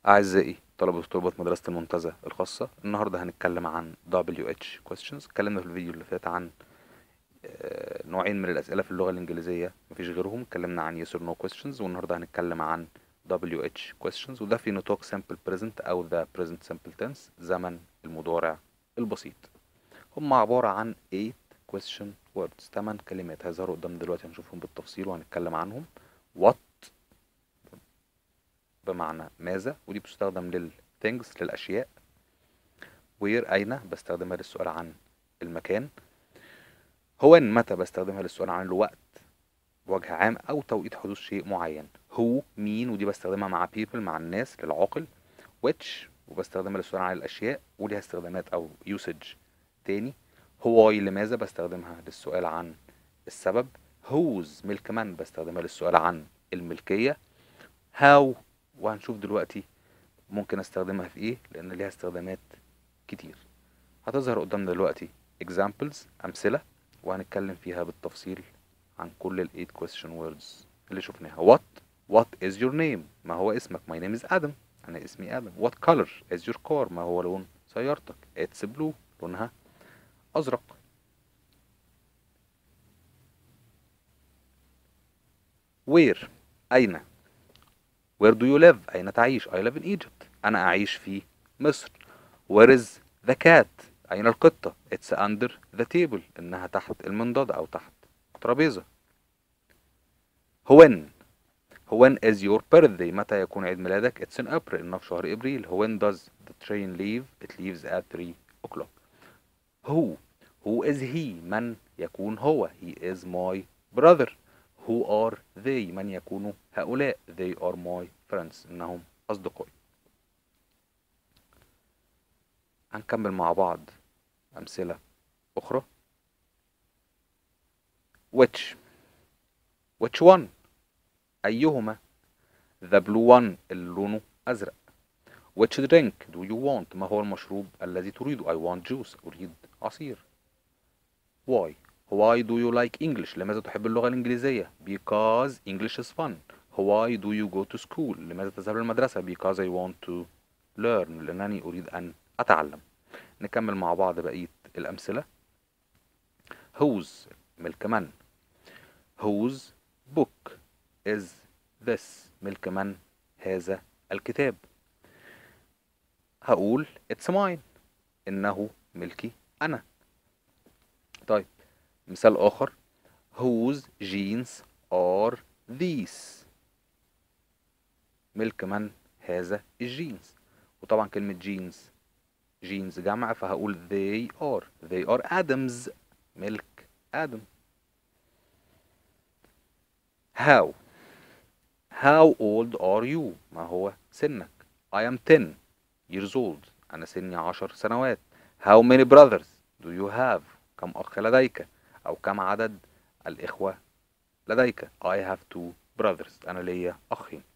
أعزائي طلبة وطلبات مدرسة المنتزه الخاصة النهاردة هنتكلم عن WH questions اتكلمنا في الفيديو اللي فات عن آه، نوعين من الأسئلة في اللغة الإنجليزية مفيش غيرهم اتكلمنا عن yes or no questions والنهاردة هنتكلم عن WH questions وده في نطاق simple present أو the present simple tense زمن المضارع البسيط هم عبارة عن 8 question words 8 كلمات هيظهروا قدامنا دلوقتي هنشوفهم بالتفصيل وهنتكلم عنهم what بمعنى ماذا ودي بتستخدم لل things للأشياء where أين بستخدمها للسؤال عن المكان هو إن متى بستخدمها للسؤال عن الوقت بوجه عام أو توقيت حدوث شيء معين who مين ودي بستخدمها مع people مع الناس للعاقل which وبستخدمها للسؤال عن الأشياء وليها استخدامات أو usage تاني why لماذا بستخدمها للسؤال عن السبب whose ملك من بستخدمها للسؤال عن الملكية how وهنشوف دلوقتي ممكن استخدمها في ايه لان ليها استخدامات كتير هتظهر قدامنا دلوقتي examples امثله وهنتكلم فيها بالتفصيل عن كل ال 8 question words اللي شفناها what what is your name ما هو اسمك my name is Adam انا اسمي آدم what color is your car ما هو لون سيارتك it's blue لونها ازرق where اين Where do you live? أين تعيش? I live in Egypt. أنا أعيش في مصر. Where is the cat? أين القطة؟ It's under the table. إنها تحت المنضدة أو تحت ترابيزة. When When is your birthday? متى يكون عيد ميلادك؟ It's in April. إنه في شهر إبريل. When does the train leave? It leaves at 3 o'clock. Who Who is he? من يكون هو? He is my brother. Who are they من يكونوا هؤلاء they are my friends إنهم أصدقائي هنكمل مع بعض أمثلة أخرى which which one أيهما the blue one اللي لونه أزرق which drink do you want ما هو المشروب الذي تريده I want juice أريد عصير why Why do you like English? لماذا تحب اللغة الإنجليزية? Because English is fun. Why do you go to school? لماذا تذهب للمدرسة? Because I want to learn. لأنني أريد أن أتعلم. نكمل مع بعض بقية الأمثلة. Whose ملك من؟ Whose book is this? ملك من هذا الكتاب؟ هقول it's mine. إنه ملكي أنا. طيب مثال آخر whose jeans are these ملك من هذا الجينز وطبعا كلمة جينز جينز جمع فهقول they are they are Adams ملك آدم how how old are you ما هو سنك I am 10 years old أنا سني عشر سنوات how many brothers do you have كم أخ لديك أو كم عدد الإخوة لديك I have two brothers أنا ليا أخين